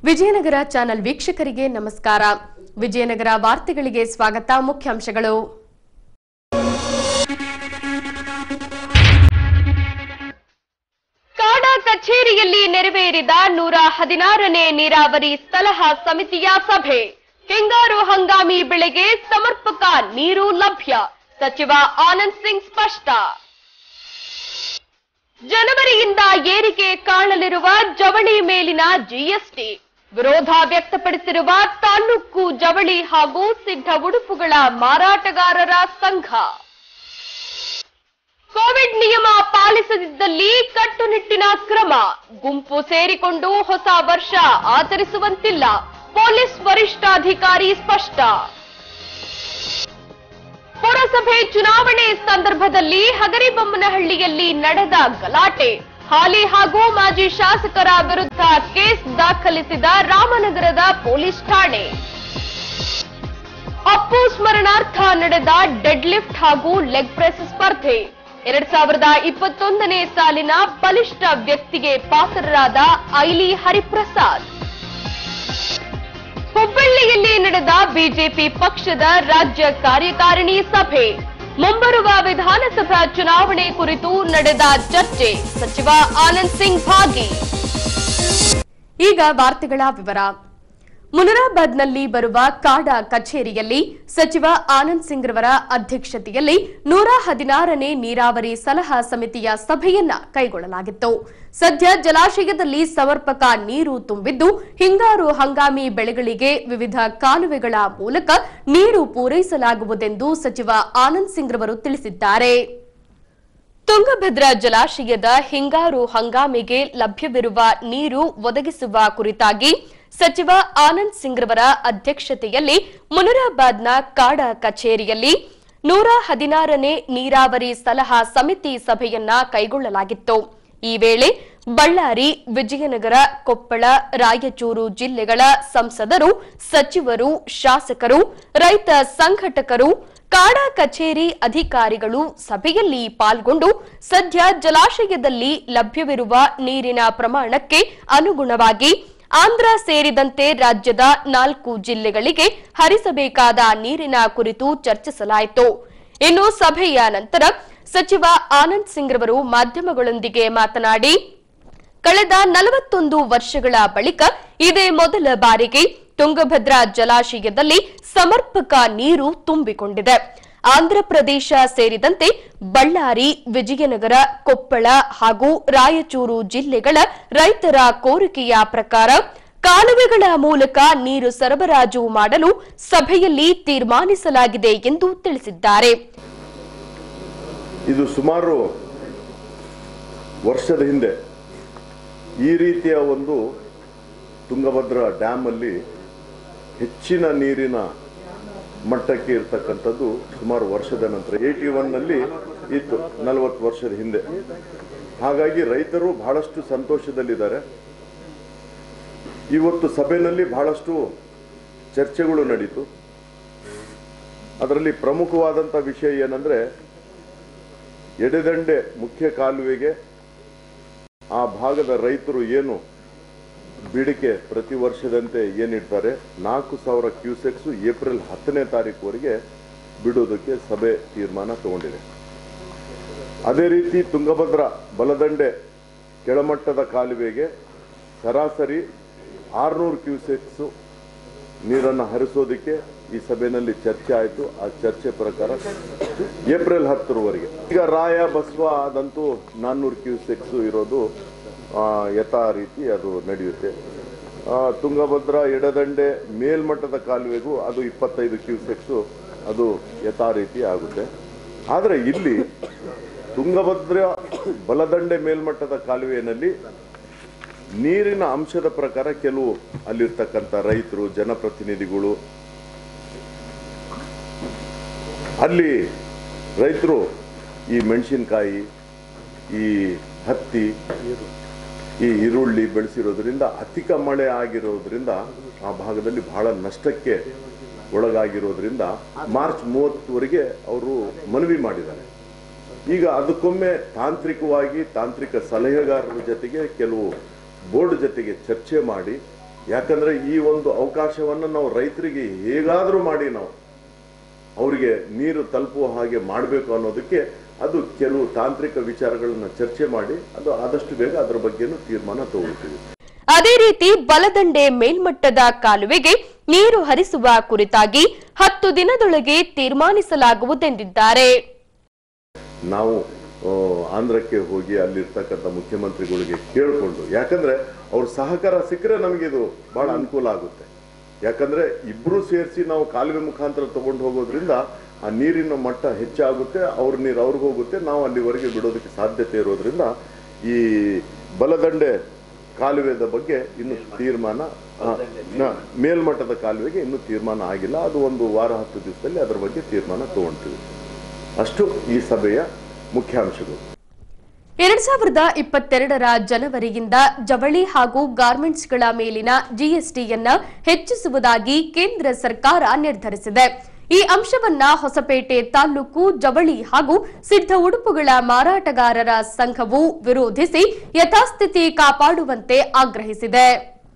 Vijayanagara channel ವೀಕ್ಷಕರಿಗೆ ನಮಸ್ಕಾರ ವಿಜಯನಗರ ವಾರ್ತೆಗಳಿಗೆ ಸ್ವಾಗತ ಮುಖ್ಯಾಂಶಗಳು ಕಾಡಾ ಕಚೇರಿಯಲ್ಲಿ ನೆರವೇರಿದ ನೂರ ಹದಿನಾರನೇ ನೀರಾವರಿ ಸಲಹಾ ಸಮಿತಿಯ ಸಭೆ ಹಿಂಗಾರು ಹಂಗಾಮಿ ಬೆಳೆಗೆ ಸಮರ್ಪಕ ನೀರು ಲಭ್ಯ ಸಚಿವ ಆನಂದ್ ಸಿಂಗ್ ಸ್ಪಷ್ಟ ಜನವರಿಯಿಂದ ಏರಿಕೆ ಕಾಣಲಿರುವ ಜವಳಿ ಮೇಲಿನ ಜಿಎಸ್ಟಿ ವಿರೋಧ ವ್ಯಕ್ತಪಡಿಸಿರುವ ತಾಲೂಕು ಜವಳಿ ಹಾಗೂ ಸಿದ್ಧ ಉಡುಪುಗಳ ಮಾರಾಟಗಾರರ ಸಂಘ ಕೋವಿಡ್ ನಿಯಮ ಪಾಲಿಸದಿದ್ದಲ್ಲಿ ಕಟ್ಟುನಿಟ್ಟಿನ ಕ್ರಮ ಗುಂಪು ಸೇರಿಕೊಂಡು ಹೊಸ ವರ್ಷ ಆಚರಿಸುವಂತಿಲ್ಲ ಪೊಲೀಸ್ ವರಿಷ್ಠಾಧಿಕಾರಿ ಸ್ಪಷ್ಟ ಪುರಸಭೆ ಚುನಾವಣೆ ಸಂದರ್ಭದಲ್ಲಿ ಹಗರಿಬೊಮ್ಮನಹಳ್ಳಿಯಲ್ಲಿ ನಡೆದ ಗಲಾಟೆ ಹಾಲಿ ಹಾಗೂ ಮಾಜಿ ಶಾಸಕರ ವಿರುದ್ಧ ಕೇಸ್ ದಾಖಲಿಸಿದ ರಾಮನಗರದ ಪೊಲೀಸ್ ಠಾಣೆ ಅಪ್ಪು ಸ್ಮರಣಾರ್ಥ ನಡೆದ ಡೆಡ್ ಲಿಫ್ಟ್ ಹಾಗೂ ಲೆಗ್ ಪ್ರೆಸ್ ಸ್ಪರ್ಧೆ ಎರಡ್ ಸಾವಿರದ ಇಪ್ಪತ್ತೊಂದನೇ ಸಾಲಿನ ಬಲಿಷ್ಠ ವ್ಯಕ್ತಿಗೆ ಪಾತ್ರರಾದ ಐಲಿ ಹರಿಪ್ರಸಾದ್ ಹುಬ್ಬಳ್ಳಿಯಲ್ಲಿ ನಡೆದ ಬಿಜೆಪಿ ಪಕ್ಷದ ರಾಜ್ಯ ಕಾರ್ಯಕಾರಿಣಿ ಸಭೆ ಮುಂಬರುವ ವಿಧಾನಸಭಾ ಚುನಾವಣೆ ಕುರಿತು ನಡೆದ ಚರ್ಚೆ ಸಚಿವ ಆನಂದ್ ಸಿಂಗ್ ಭಾಗಿ ಈಗ ವಾರ್ತೆಗಳ ವಿವರ ಮುನಿರಾಬಾದ್ನಲ್ಲಿ ಬರುವ ಕಾಡಾ ಕಚೇರಿಯಲ್ಲಿ ಸಚಿವ ಆನಂದ್ ಸಿಂಗ್ ರವರ ಅಧ್ಯಕ್ಷತೆಯಲ್ಲಿ ನೂರ ಹದಿನಾರನೇ ನೀರಾವರಿ ಸಲಹಾ ಸಮಿತಿಯ ಸಭೆಯನ್ನ ಕೈಗೊಳ್ಳಲಾಗಿತ್ತು ಸದ್ಯ ಜಲಾಶಯದಲ್ಲಿ ಸಮರ್ಪಕ ನೀರು ತುಂಬಿದ್ದು ಹಿಂಗಾರು ಹಂಗಾಮಿ ಬೆಳೆಗಳಿಗೆ ವಿವಿಧ ಕಾಲುವೆಗಳ ಮೂಲಕ ನೀರು ಪೂರೈಸಲಾಗುವುದೆಂದು ಸಚಿವ ಆನಂದ್ ಸಿಂಗ್ ರವರು ತಿಳಿಸಿದ್ದಾರೆ ತುಂಗಭದ್ರಾ ಜಲಾಶಯದ ಹಿಂಗಾರು ಹಂಗಾಮಿಗೆ ಲಭ್ಯವಿರುವ ನೀರು ಒದಗಿಸುವ ಕುರಿತಾಗಿ ಸಚಿವ ಆನಂದ್ ಸಿಂಗ್ ರವರ ಅಧ್ಯಕ್ಷತೆಯಲ್ಲಿ ಮುನಿರಾಬಾದ್ನ ಕಾಡಾ ಕಚೇರಿಯಲ್ಲಿ ನೂರ ಹದಿನಾರನೇ ನೀರಾವರಿ ಸಲಹಾ ಸಮಿತಿ ಸಭೆಯನ್ನ ಕೈಗೊಳ್ಳಲಾಗಿತ್ತು ಈ ವೇಳೆ ಬಳ್ಳಾರಿ ವಿಜಯನಗರ ಕೊಪ್ಪಳ ರಾಯಚೂರು ಜಿಲ್ಲೆಗಳ ಸಂಸದರು ಸಚಿವರು ಶಾಸಕರು ರೈತ ಸಂಘಟಕರು ಕಾಡಾ ಕಚೇರಿ ಅಧಿಕಾರಿಗಳು ಸಭೆಯಲ್ಲಿ ಪಾಲ್ಗೊಂಡು ಸದ್ಯ ಜಲಾಶಯದಲ್ಲಿ ಲಭ್ಯವಿರುವ ನೀರಿನ ಪ್ರಮಾಣಕ್ಕೆ ಅನುಗುಣವಾಗಿ ಆಂಧ್ರ ಸೇರಿದಂತೆ ರಾಜ್ಯದ ನಾಲ್ಕು ಜಿಲ್ಲೆಗಳಿಗೆ ಹರಿಸಬೇಕಾದ ನೀರಿನ ಕುರಿತು ಚರ್ಚಿಸಲಾಯಿತು ಇನ್ನು ಸಭೆಯ ನಂತರ ಸಚಿವ ಆನಂದ್ ಸಿಂಗ್ ರವರು ಮಾಧ್ಯಮಗಳೊಂದಿಗೆ ಮಾತನಾಡಿ ಕಳೆದ ನಲವತ್ತೊಂದು ವರ್ಷಗಳ ಬಳಿಕ ಇದೇ ಮೊದಲ ಬಾರಿಗೆ ತುಂಗಭದ್ರಾ ಜಲಾಶಯದಲ್ಲಿ ಸಮರ್ಪಕ ನೀರು ತುಂಬಿಕೊಂಡಿದೆ ಆಂಧ್ರಪ್ರದೇಶ ಸೇರಿದಂತೆ ಬಳ್ಳಾರಿ ವಿಜಯನಗರ ಕೊಪ್ಪಳ ಹಾಗೂ ರಾಯಚೂರು ಜಿಲ್ಲೆಗಳ ರೈತರ ಕೋರಿಕೆಯ ಪ್ರಕಾರ ಕಾಲುವೆಗಳ ಮೂಲಕ ನೀರು ಸರಬರಾಜು ಮಾಡಲು ಸಭೆಯಲ್ಲಿ ತೀರ್ಮಾನಿಸಲಾಗಿದೆ ಎಂದು ತಿಳಿಸಿದ್ದಾರೆ ಇದು ಸುಮಾರು ವರ್ಷದ ಹಿಂದೆ ಈ ರೀತಿಯ ಒಂದು ತುಂಗಭದ್ರಾ ಡ್ಯಾಮಲ್ಲಿ ಹೆಚ್ಚಿನ ನೀರಿನ ಮಟ್ಟಕ್ಕೆ ಇರ್ತಕ್ಕಂಥದ್ದು ಸುಮಾರು ವರ್ಷದ ನಂತರ ಏಯ್ಟಿ ಒನ್ನಲ್ಲಿ ಇತ್ತು ನಲವತ್ತು ವರ್ಷದ ಹಿಂದೆ ಹಾಗಾಗಿ ರೈತರು ಬಹಳಷ್ಟು ಸಂತೋಷದಲ್ಲಿದ್ದಾರೆ ಇವತ್ತು ಸಭೆಯಲ್ಲಿ ಬಹಳಷ್ಟು ಚರ್ಚೆಗಳು ನಡೀತು ಅದರಲ್ಲಿ ಪ್ರಮುಖವಾದಂಥ ವಿಷಯ ಏನಂದ್ರೆ ಎಡೆದಂಡೆ ಮುಖ್ಯ ಕಾಲುವೆಗೆ ಆ ಭಾಗದ ರೈತರು ಏನು ಬೇಡಿಕೆ ಪ್ರತಿ ವರ್ಷದಂತೆ ಏನಿಡ್ತಾರೆ ನಾಲ್ಕು ಸಾವಿರ ಕ್ಯೂಸೆಕ್ಸು ಏಪ್ರಿಲ್ ಹತ್ತನೇ ತಾರೀಕುವರೆಗೆ ಬಿಡೋದಕ್ಕೆ ಸಭೆ ತೀರ್ಮಾನ ತಗೊಂಡಿದೆ ಅದೇ ರೀತಿ ತುಂಗಭದ್ರಾ ಬಲದಂಡೆ ಕೆಳಮಟ್ಟದ ಕಾಲುವೆಗೆ ಸರಾಸರಿ ಆರುನೂರು ಕ್ಯೂಸೆಕ್ಸು ನೀರನ್ನು ಹರಿಸೋದಕ್ಕೆ ಈ ಸಭೆಯಲ್ಲಿ ಚರ್ಚೆ ಆಯಿತು ಆ ಚರ್ಚೆ ಪ್ರಕಾರ ಏಪ್ರಿಲ್ ಹತ್ತರವರೆಗೆ ಈಗ ರಾಯ ಬಸವ ಅದಂತೂ ನಾನ್ನೂರು ಕ್ಯೂಸೆಕ್ಸು ಇರೋದು ಆ, ಯಥಾ ರೀತಿ ಅದು ನಡೆಯುತ್ತೆ ಆ, ತುಂಗಭದ್ರಾ ಎಡದಂಡೆ ಮೇಲ್ಮಟ್ಟದ ಕಾಲುವೆಗೂ ಅದು ಇಪ್ಪತ್ತೈದು ಕ್ಯೂಸೆಕ್ಸು ಅದು ಯಥಾ ರೀತಿ ಆಗುತ್ತೆ ಆದರೆ ಇಲ್ಲಿ ತುಂಗಭದ್ರಾ ಬಲದಂಡೆ ಮೇಲ್ಮಟ್ಟದ ಕಾಲುವೆಯಲ್ಲಿ ನೀರಿನ ಅಂಶದ ಪ್ರಕಾರ ಕೆಲವು ಅಲ್ಲಿರ್ತಕ್ಕಂಥ ರೈತರು ಜನಪ್ರತಿನಿಧಿಗಳು ಅಲ್ಲಿ ರೈತರು ಈ ಮೆಣಸಿನಕಾಯಿ ಈ ಹತ್ತಿ ಈ ಈರುಳ್ಳಿ ಬೆಳೆಸಿರೋದ್ರಿಂದ ಅಧಿಕ ಮಳೆ ಆಗಿರೋದ್ರಿಂದ ಆ ಭಾಗದಲ್ಲಿ ಬಹಳ ನಷ್ಟಕ್ಕೆ ಒಳಗಾಗಿರೋದ್ರಿಂದ ಮಾರ್ಚ್ ಮೂವತ್ತವರೆಗೆ ಅವರು ಮನವಿ ಮಾಡಿದ್ದಾರೆ ಈಗ ಅದಕ್ಕೊಮ್ಮೆ ತಾಂತ್ರಿಕವಾಗಿ ತಾಂತ್ರಿಕ ಸಲಹೆಗಾರರ ಜೊತೆಗೆ ಕೆಲವು ಬೋರ್ಡ್ ಜೊತೆಗೆ ಚರ್ಚೆ ಮಾಡಿ ಯಾಕಂದ್ರೆ ಈ ಒಂದು ಅವಕಾಶವನ್ನು ನಾವು ರೈತರಿಗೆ ಹೇಗಾದರೂ ಮಾಡಿ ನಾವು ಅವರಿಗೆ ನೀರು ತಲುಪುವ ಹಾಗೆ ಮಾಡಬೇಕು ಅನ್ನೋದಕ್ಕೆ ಅದು ಕೆಲವು ತಾಂತ್ರಿಕ ವಿಚಾರಗಳನ್ನ ಚರ್ಚೆ ಮಾಡಿ ಅದು ಆದಷ್ಟು ಬೇಗ ಅದರ ಬಗ್ಗೆನೂ ತೀರ್ಮಾನ ತಗೊಳ್ತೀವಿ ಅದೇ ರೀತಿ ಬಲದಂಡೆ ಮೇಲ್ಮಟ್ಟದ ಕಾಲುವೆಗೆ ನೀರು ಹರಿಸುವ ಕುರಿತಾಗಿ ಹತ್ತು ದಿನದೊಳಗೆ ತೀರ್ಮಾನಿಸಲಾಗುವುದೆಂದಿದ್ದಾರೆ ನಾವು ಆ, ಆಂಧ್ರಕ್ಕೆ ಹೋಗಿ ಅಲ್ಲಿರ್ತಕ್ಕಂಥ ಮುಖ್ಯಮಂತ್ರಿಗಳಿಗೆ ಕೇಳಿಕೊಂಡು ಯಾಕಂದ್ರೆ ಅವ್ರ ಸಹಕಾರ ಸಿಕ್ಕರೆ ನಮಗಿದು ಬಹಳ ಅನುಕೂಲ ಆಗುತ್ತೆ ಯಾಕಂದ್ರೆ ಇಬ್ರು ಸೇರಿಸಿ ನಾವು ಕಾಲುವೆ ಮುಖಾಂತರ ತಗೊಂಡು ಹೋಗೋದ್ರಿಂದ ಆ ನೀರಿನ ಮಟ್ಟ ಹೆಚ್ಚಾಗುತ್ತೆ ಅವ್ರ ನೀರು ಅವ್ರಿಗೆ ಹೋಗುತ್ತೆ ನಾವು ಅಲ್ಲಿವರೆಗೆ ಬಿಡೋದಕ್ಕೆ ಸಾಧ್ಯತೆ ಇರೋದ್ರಿಂದ ಈ ಬಲದಂಡೆ ಕಾಲುವೆದ ಬಗ್ಗೆ ಇನ್ನು ತೀರ್ಮಾನ ಆ, ನ- ಮೇಲ್ಮಟ್ಟದ ಕಾಲುವೆಗೆ ಇನ್ನೂ ತೀರ್ಮಾನ ಆಗಿಲ್ಲ ಅದು ಒಂದು ವಾರ ಹತ್ತು ದಿವಸದಲ್ಲಿ ಅದರ ಬಗ್ಗೆ ತೀರ್ಮಾನ ತಗೊಳ್ತೀವಿ ಅಷ್ಟು ಈ ಸಭೆಯ ಮುಖ್ಯಾಂಶಗಳು ಎರಡ್ ಸಾವಿರದ ಇಪ್ಪತ್ತೆರಡರ ಜನವರಿಯಿಂದ ಜವಳಿ ಹಾಗೂ ಗಾರ್ಮೆಂಟ್ಸ್ಗಳ ಮೇಲಿನ ಜಿಎಸ್ಟಿಯನ್ನ ಹೆಚ್ಚಿಸುವುದಾಗಿ ಕೇಂದ್ರ ಸರ್ಕಾರ ನಿರ್ಧರಿಸಿದೆ ಈ ಅಂಶವನ್ನ ಹೊಸಪೇಟೆ ತಾಲೂಕು ಜವಳಿ ಹಾಗೂ ಸಿದ್ಧ ಉಡುಪುಗಳ ಮಾರಾಟಗಾರರ ಸಂಘವು ವಿರೋಧಿಸಿ ಯಥಾಸ್ಥಿತಿ ಕಾಪಾಡುವಂತೆ ಆಗ್ರಹಿಸಿದೆ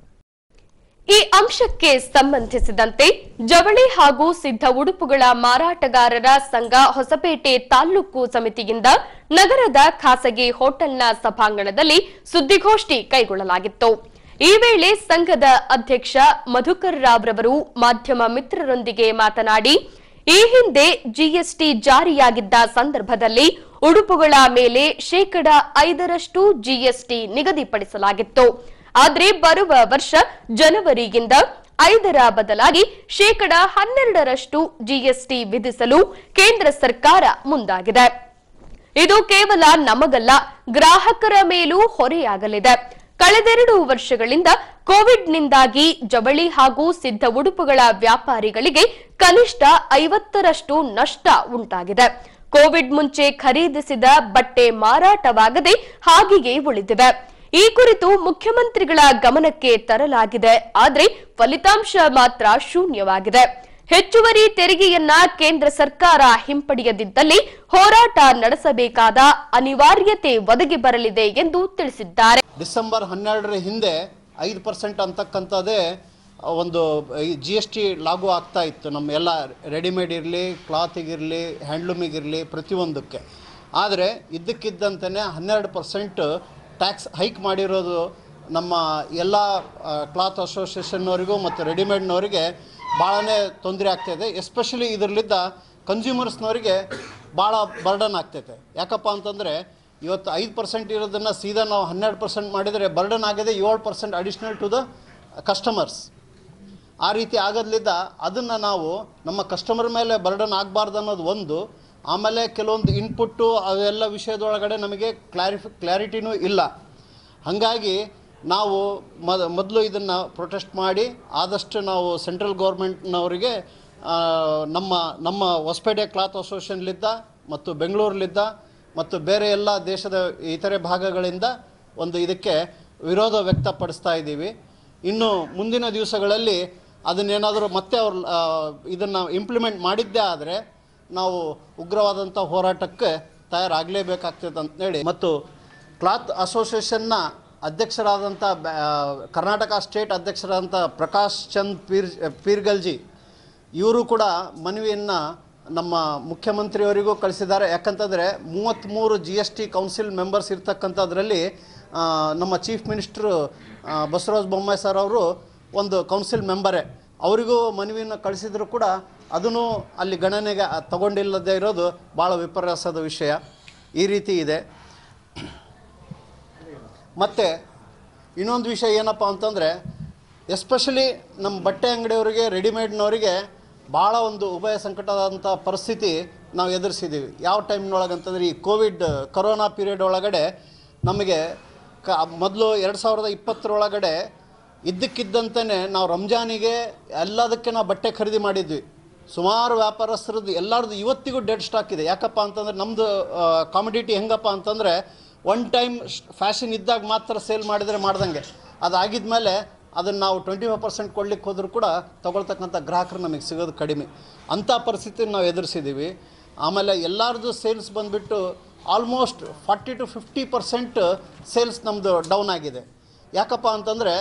ಈ ಅಂಶಕ್ಕೆ ಸಂಬಂಧಿಸಿದಂತೆ ಜವಳಿ ಹಾಗೂ ಸಿದ್ಧ ಉಡುಪುಗಳ ಮಾರಾಟಗಾರರ ಸಂಘ ಹೊಸಪೇಟೆ ತಾಲೂಕು ಸಮಿತಿಯಿಂದ ನಗರದ ಖಾಸಗಿ ಹೋಟೆಲ್ನ ಸಭಾಂಗಣದಲ್ಲಿ ಸುದ್ದಿಗೋಷ್ಠಿ ಕೈಗೊಳ್ಳಲಾಗಿತ್ತು ಈ ವೇಳೆ ಸಂಘದ ಅಧ್ಯಕ್ಷ ಮಧುಕರ್ ರಾವ್ ರವರು ಮಾಧ್ಯಮ ಮಿತ್ರರೊಂದಿಗೆ ಮಾತನಾಡಿ ಈ ಹಿಂದೆ ಜಿಎಸ್ಟಿ ಜಾರಿಯಾಗಿದ್ದ ಸಂದರ್ಭದಲ್ಲಿ ಉಡುಪುಗಳ ಮೇಲೆ ಶೇಕಡ ಐದರಷ್ಟು ಜಿಎಸ್ಟಿ ನಿಗದಿಪಡಿಸಲಾಗಿತ್ತು ಆದ್ರೆ ಬರುವ ವರ್ಷ ಜನವರಿಯಿಂದ ಐದರ ಬದಲಾಗಿ ಶೇಕಡ ಹನ್ನೆರಡರಷ್ಟು ಜಿಎಸ್ಟಿ ವಿಧಿಸಲು ಕೇಂದ್ರ ಸರ್ಕಾರ ಮುಂದಾಗಿದೆ ಇದು ಕೇವಲ ನಮಗಲ್ಲ ಗ್ರಾಹಕರ ಮೇಲೂ ಹೊರೆಯಾಗಲಿದೆ ಕಳೆದೆರಡು ವರ್ಷಗಳಿಂದ ಕೋವಿಡ್ನಿಂದಾಗಿ ಜವಳಿ ಹಾಗೂ ಸಿದ್ಧ ಉಡುಪುಗಳ ವ್ಯಾಪಾರಿಗಳಿಗೆ ಕನಿಷ್ಠ ಐವತ್ತರಷ್ಟು ನಷ್ಟ ಉಂಟಾಗಿದೆ ಕೋವಿಡ್ ಮುಂಚೆ ಖರೀದಿಸಿದ ಬಟ್ಟೆ ಮಾರಾಟವಾಗದೆ ಹಾಗೆಯೇ ಉಳಿದಿವೆ ಈ ಕುರಿತು ಮುಖ್ಯಮಂತ್ರಿಗಳ ಗಮನಕ್ಕೆ ತರಲಾಗಿದೆ ಆದರೆ ಫಲಿತಾಂಶ ಮಾತ್ರ ಶೂನ್ಯವಾಗಿದೆ ಹೆಚ್ಚುವರಿ ತೆರಿಗೆಯನ್ನ ಕೇಂದ್ರ ಸರ್ಕಾರ ಹಿಂಪಡೆಯದಿದ್ದಲ್ಲಿ ಹೋರಾಟ ನಡೆಸಬೇಕಾದ ಅನಿವಾರ್ಯತೆ ಒದಗಿ ಬರಲಿದೆ ಎಂದು ತಿಳಿಸಿದ್ದಾರೆ ಡಿಸೆಂಬರ್ ಹನ್ನೆರಡರ ಹಿಂದೆ ಐದು ಪರ್ಸೆಂಟ್ ಅಂತಕ್ಕಂಥದ್ದೇ ಒಂದು ಜಿ ಎಸ್ ಟಿ ಲಾಗು ಆಗ್ತಾ ಇತ್ತು ನಮ್ಮ ಎಲ್ಲ ರೆಡಿಮೇಡ್ ಇರಲಿ ಕ್ಲಾತಿಗಿರಲಿ ಹ್ಯಾಂಡ್ಲೂಮಿಗಿರಲಿ ಪ್ರತಿಯೊಂದಕ್ಕೆ ಆದರೆ ಇದ್ದಕ್ಕಿದ್ದಂತೆಯೇ ಹನ್ನೆರಡು ಪರ್ಸೆಂಟ್ ಟ್ಯಾಕ್ಸ್ ಹೈಕ್ ಮಾಡಿರೋದು ನಮ್ಮ ಎಲ್ಲ ಕ್ಲಾತ್ ಅಸೋಸಿಯೇಷನ್ನವರಿಗೂ ಮತ್ತು ರೆಡಿಮೇಡ್ನವರಿಗೆ ಭಾಳನೇ ತೊಂದರೆ ಆಗ್ತಾಯಿದೆ ಎಸ್ಪೆಷಲಿ ಇದರಲ್ಲಿದ್ದ ಕನ್ಸ್ಯೂಮರ್ಸ್ನವರಿಗೆ ಭಾಳ ಬರ್ಡನ್ ಆಗ್ತೈತೆ ಯಾಕಪ್ಪ ಅಂತಂದರೆ ಇವತ್ತು ಐದು ಪರ್ಸೆಂಟ್ ಇರೋದನ್ನು ಸೀದಾ ನಾವು ಹನ್ನೆರಡು ಪರ್ಸೆಂಟ್ ಮಾಡಿದರೆ ಬರ್ಡನ್ ಆಗಿದೆ ಏಳು percent additional to the customers ಆ ರೀತಿ ಆಗೋದ್ಲಿದ್ದ ಅದನ್ನು ನಾವು ನಮ್ಮ ಕಸ್ಟಮರ್ ಮೇಲೆ ಬರ್ಡನ್ ಆಗಬಾರ್ದು ಅನ್ನೋದು ಒಂದು ಆಮೇಲೆ ಕೆಲವೊಂದು ಇನ್ಪುಟ್ಟು ಅವೆಲ್ಲ ವಿಷಯದೊಳಗಡೆ ನಮಗೆ ಕ್ಲಾರಿಫಿ ಕ್ಲಾರಿಟಿನೂ ಇಲ್ಲ ಹಾಗಾಗಿ ನಾವು ಮೊದ ಮೊದಲು ಇದನ್ನು ಪ್ರೊಟೆಸ್ಟ್ ಮಾಡಿ ಆದಷ್ಟು ನಾವು ಸೆಂಟ್ರಲ್ ಗೌರ್ಮೆಂಟ್ನವರಿಗೆ ಆ, ನಮ್ಮ ನಮ್ಮ ಹೊಸಪೇಟೆ ಕ್ಲಾತ್ ಅಸೋಸಿಯೇಷನ್ಲಿದ್ದ ಮತ್ತು ಬೆಂಗಳೂರಲ್ಲಿದ್ದ ಮತ್ತು ಬೇರೆ ಎಲ್ಲ ದೇಶದ ಇತರೆ ಭಾಗಗಳಿಂದ ಒಂದು ಇದಕ್ಕೆ ವಿರೋಧ ವ್ಯಕ್ತಪಡಿಸ್ತಾ ಇದ್ದೀವಿ ಇನ್ನು ಮುಂದಿನ ದಿವಸಗಳಲ್ಲಿ ಅದನ್ನೇನಾದರೂ ಮತ್ತೆ ಅವ್ರು ಇದನ್ನು ಇಂಪ್ಲಿಮೆಂಟ್ ಮಾಡಿದ್ದೇ ಆದರೆ ನಾವು ಉಗ್ರವಾದಂಥ ಹೋರಾಟಕ್ಕೆ ತಯಾರಾಗಲೇಬೇಕಾಗ್ತದೆ ಅಂತೇಳಿ ಮತ್ತು ಕ್ಲಾತ್ ಅಸೋಸಿಯೇಷನ್ನ ಅಧ್ಯಕ್ಷರಾದಂಥ ಬ್ಯಾ- ಕರ್ನಾಟಕ ಸ್ಟೇಟ್ ಅಧ್ಯಕ್ಷರಾದಂಥ ಪ್ರಕಾಶ್ ಚಂದ್ ಪೀರ್ ಪೀರ್ಗಲ್ಜಿ ಇವರು ಕೂಡ ಮನವಿಯನ್ನು ನಮ್ಮ ಮುಖ್ಯಮಂತ್ರಿಯವರಿಗೂ ಕಳಿಸಿದ್ದಾರೆ ಯಾಕಂತಂದರೆ ಮೂವತ್ತ್ಮೂರು G S T council members ಇರ್ತಕ್ಕಂಥದ್ರಲ್ಲಿ ಆ, ನಮ್ಮ ಚೀಫ್ ಮಿನಿಸ್ಟ್ರು ಆ, ಬಸವರಾಜ ಬೊಮ್ಮಾಯಿ ಸರ್ ಅವರು ಒಂದು ಕೌನ್ಸಿಲ್ ಮೆಂಬರೇ ಅವರಿಗೂ ಮನವಿಯನ್ನು ಕಳಿಸಿದ್ರು ಕೂಡ ಅದನ್ನು ಅಲ್ಲಿ ಗಣನೆಗೆ ತಗೊಂಡಿಲ್ಲದೆ ಇರೋದು ಭಾಳ ವಿಪರ್ಯಾಸದ ವಿಷಯ ಈ ರೀತಿ ಇದೆ ಮತ್ತು ಇನ್ನೊಂದು ವಿಷಯ ಏನಪ್ಪ ಅಂತಂದರೆ ಎಸ್ಪೆಷಲಿ ನಮ್ಮ ಬಟ್ಟೆ ಅಂಗಡಿಯವರಿಗೆ ರೆಡಿಮೇಡ್ನವರಿಗೆ ಭಾಳ ಒಂದು ಉಭಯ ಸಂಕಟದಂಥ ಪರಿಸ್ಥಿತಿ ನಾವು ಎದುರಿಸಿದ್ದೀವಿ ಯಾವ ಟೈಮ್ನೊಳಗೆ ಅಂತಂದರೆ ಈ ಕೋವಿಡ್ ಕರೋನಾ ಪೀರಿಯಡ್ ಒಳಗಡೆ ನಮಗೆ ಕ ಮೊದಲು ಎರಡು ಸಾವಿರದ ಇಪ್ಪತ್ತರೊಳಗಡೆ ಇದ್ದಕ್ಕಿದ್ದಂತೆಯೇ ನಾವು ರಂಜಾನಿಗೆ ಎಲ್ಲದಕ್ಕೆ ನಾವು ಬಟ್ಟೆ ಖರೀದಿ ಮಾಡಿದ್ವಿ ಸುಮಾರು ವ್ಯಾಪಾರಸ್ಥರದ್ದು ಎಲ್ಲರದ್ದು ಇವತ್ತಿಗೂ ಡೆಡ್ ಸ್ಟಾಕ್ ಇದೆ ಯಾಕಪ್ಪ ಅಂತಂದರೆ ನಮ್ಮದು ಕಾಮಿಡಿಟಿ ಹೆಂಗಪ್ಪ ಅಂತಂದರೆ ಒನ್ ಟೈಮ್ ಫ್ಯಾಷನ್ ಇದ್ದಾಗ ಮಾತ್ರ ಸೇಲ್ ಮಾಡಿದರೆ ಮಾಡ್ದಂಗೆ ಅದಾಗಿದ್ಮೇಲೆ ಅದನ್ನು ನಾವು ಟ್ವೆಂಟಿ ಫೈವ್ ಪರ್ಸೆಂಟ್ ಕೊಡ್ಲಿಕ್ಕೆ ಹೋದರೂ ಕೂಡ ತೊಗೊಳ್ತಕ್ಕಂಥ ಗ್ರಾಹಕರು ನಮಗೆ ಸಿಗೋದು ಕಡಿಮೆ ಅಂಥ ಪರಿಸ್ಥಿತಿ ನಾವು ಎದುರಿಸಿದ್ದೀವಿ ಆಮೇಲೆ ಎಲ್ಲರದ್ದು ಸೇಲ್ಸ್ ಬಂದುಬಿಟ್ಟು almost forty to fifty percent sales ನಮ್ಮದು ಡೌನ್ ಆಗಿದೆ ಯಾಕಪ್ಪ ಅಂತಂದರೆ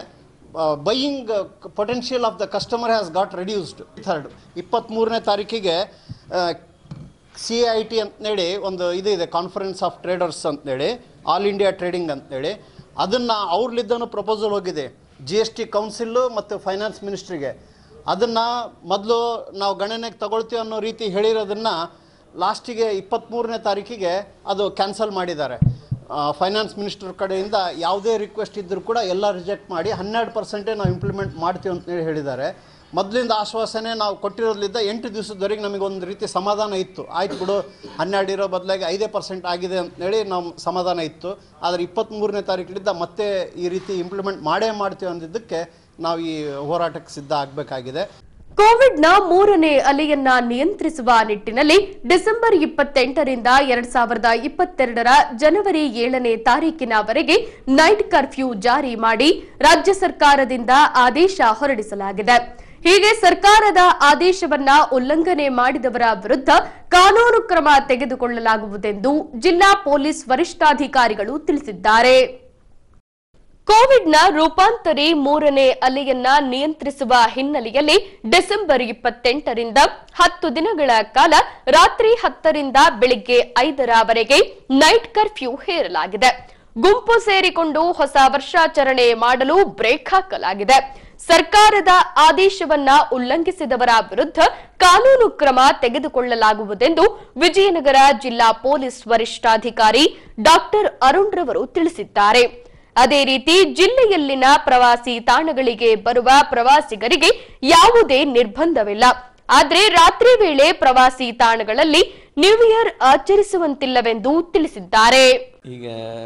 buying potential of the customer has got reduced third ಇಪ್ಪತ್ತ್ಮೂರನೇ ತಾರೀಕಿಗೆ ಸಿ ಐ ಟಿ ಅಂತೇಳಿ ಒಂದು ಇದು ಇದೆ ಕಾನ್ಫರೆನ್ಸ್ ಆಫ್ ಟ್ರೇಡರ್ಸ್ ಅಂತೇಳಿ ಆಲ್ ಇಂಡಿಯಾ ಟ್ರೇಡಿಂಗ್ ಅಂತೇಳಿ ಅದನ್ನು ಅವ್ರಲ್ಲಿದ್ದನೂ ಪ್ರಪೋಸಲ್ ಹೋಗಿದೆ ಜಿ ಎಸ್ ಟಿ ಕೌನ್ಸಿಲ್ಲು ಮತ್ತು ಫೈನಾನ್ಸ್ ಮಿನಿಸ್ಟ್ರಿಗೆ ಅದನ್ನು ಮೊದಲು ನಾವು ಗಣನೆಗೆ ತಗೊಳ್ತೀವಿ ಅನ್ನೋ ರೀತಿ ಹೇಳಿರೋದನ್ನು ಲಾಸ್ಟಿಗೆ ಇಪ್ಪತ್ತ್ಮೂರನೇ ತಾರೀಕಿಗೆ ಅದು ಕ್ಯಾನ್ಸಲ್ ಮಾಡಿದ್ದಾರೆ ಫೈನಾನ್ಸ್ ಮಿನಿಸ್ಟರ್ ಕಡೆಯಿಂದ ಯಾವುದೇ ರಿಕ್ವೆಸ್ಟ್ ಇದ್ದರೂ ಕೂಡ ಎಲ್ಲ ರಿಜೆಕ್ಟ್ ಮಾಡಿ ಹನ್ನೆರಡು ಪರ್ಸೆಂಟೇ ನಾವು ಇಂಪ್ಲಿಮೆಂಟ್ ಮಾಡ್ತೀವಿ ಅಂತೇಳಿ ಹೇಳಿದ್ದಾರೆ ಮೊದಲಿಂದ ಆಶ್ವಾಸನೆ ನಾವು ಕೊಟ್ಟಿರೋದ್ರಿಂದ ಎಂಟು ದಿವಸದವರೆಗೆ ನಮಗೆ ಒಂದು ರೀತಿ ಸಮಾಧಾನ ಇತ್ತು ಆಯ್ತು ಬಿಡು ಹನ್ನೆರಡು ಇರೋ ಬದಲಾಗಿ ಐದೇ ಪರ್ಸೆಂಟ್ ಆಗಿದೆ ಅಂತೇಳಿ ನಮ್ಮ ಸಮಾಧಾನ ಇತ್ತು ಆದರೆ ಇಪ್ಪತ್ತ್ಮೂರನೇ ತಾರೀಕಿನಿಂದ ಮತ್ತೆ ಈ ರೀತಿ ಇಂಪ್ಲಿಮೆಂಟ್ ಮಾಡೇ ಮಾಡ್ತೀವಿ ಅಂದಿದ್ದಕ್ಕೆ ನಾವು ಈ ಹೋರಾಟಕ್ಕೆ ಸಿದ್ಧ ಆಗಬೇಕಾಗಿದೆ ಕೋವಿಡ್ನ ಮೂರನೇ ಅಲೆಯನ್ನ ನಿಯಂತ್ರಿಸುವ ನಿಟ್ಟಿನಲ್ಲಿ ಡಿಸೆಂಬರ್ ಇಪ್ಪತ್ತೆಂಟರಿಂದ ಎರಡ್ ಸಾವಿರದ ಇಪ್ಪತ್ತೆರಡರ ಜನವರಿ ಏಳನೇ ತಾರೀಕಿನವರೆಗೆ ನೈಟ್ ಕರ್ಫ್ಯೂ ಜಾರಿ ಮಾಡಿ ರಾಜ್ಯ ಸರ್ಕಾರದಿಂದ ಆದೇಶ ಹೊರಡಿಸಲಾಗಿದೆ ಹೀಗೆ ಸರ್ಕಾರದ ಆದೇಶವನ್ನ ಉಲ್ಲಂಘನೆ ಮಾಡಿದವರ ವಿರುದ್ಧ ಕಾನೂನು ಕ್ರಮ ತೆಗೆದುಕೊಳ್ಳಲಾಗುವುದೆಂದು ಜಿಲ್ಲಾ ಪೊಲೀಸ್ ವರಿಷ್ಠಾಧಿಕಾರಿಗಳು ತಿಳಿಸಿದ್ದಾರೆ ಕೋವಿಡ್ನ ರೂಪಾಂತರಿ ಮೂರನೇ ಅಲೆಯನ್ನ ನಿಯಂತ್ರಿಸುವ ಹಿನ್ನೆಲೆಯಲ್ಲಿ ಡಿಸೆಂಬರ್ ಇಪ್ಪತ್ತೆಂಟರಿಂದ ಹತ್ತು ದಿನಗಳ ಕಾಲ ರಾತ್ರಿ ಹತ್ತರಿಂದ ಬೆಳಿಗ್ಗೆ ಐದರವರೆಗೆ ನೈಟ್ ಕರ್ಫ್ಯೂ ಹೇರಲಾಗಿದೆ ಗುಂಪು ಸೇರಿಕೊಂಡು ಹೊಸ ವರ್ಷಾಚರಣೆ ಮಾಡಲು ಬ್ರೇಕ್ ಹಾಕಲಾಗಿದೆ ಸರ್ಕಾರದ ಆದೇಶವನ್ನ ಉಲ್ಲಂಘಿಸಿದವರ ವಿರುದ್ಧ ಕಾನೂನು ಕ್ರಮ ತೆಗೆದುಕೊಳ್ಳಲಾಗುವುದೆಂದು ವಿಜಯನಗರ ಜಿಲ್ಲಾ ಪೊಲೀಸ್ ವರಿಷ್ಠಾಧಿಕಾರಿ ಡಾಕ್ಟರ್ ಅರುಣ್ ರವರು ತಿಳಿಸಿದ್ದಾರೆ ಅದೇ ರೀತಿ ಜಿಲ್ಲೆಯಲ್ಲಿನ ಪ್ರವಾಸಿ ತಾಣಗಳಿಗೆ ಬರುವ ಪ್ರವಾಸಿಗರಿಗೆ ಯಾವುದೇ ನಿರ್ಬಂಧವಿಲ್ಲ ಆದರೆ ರಾತ್ರಿ ವೇಳೆ ಪ್ರವಾಸಿ ತಾಣಗಳಲ್ಲಿ ನ್ಯೂ ಇಯರ್ ಆಚರಿಸುವಂತಿಲ್ಲವೆಂದು ತಿಳಿಸಿದ್ದಾರೆ ಈಗ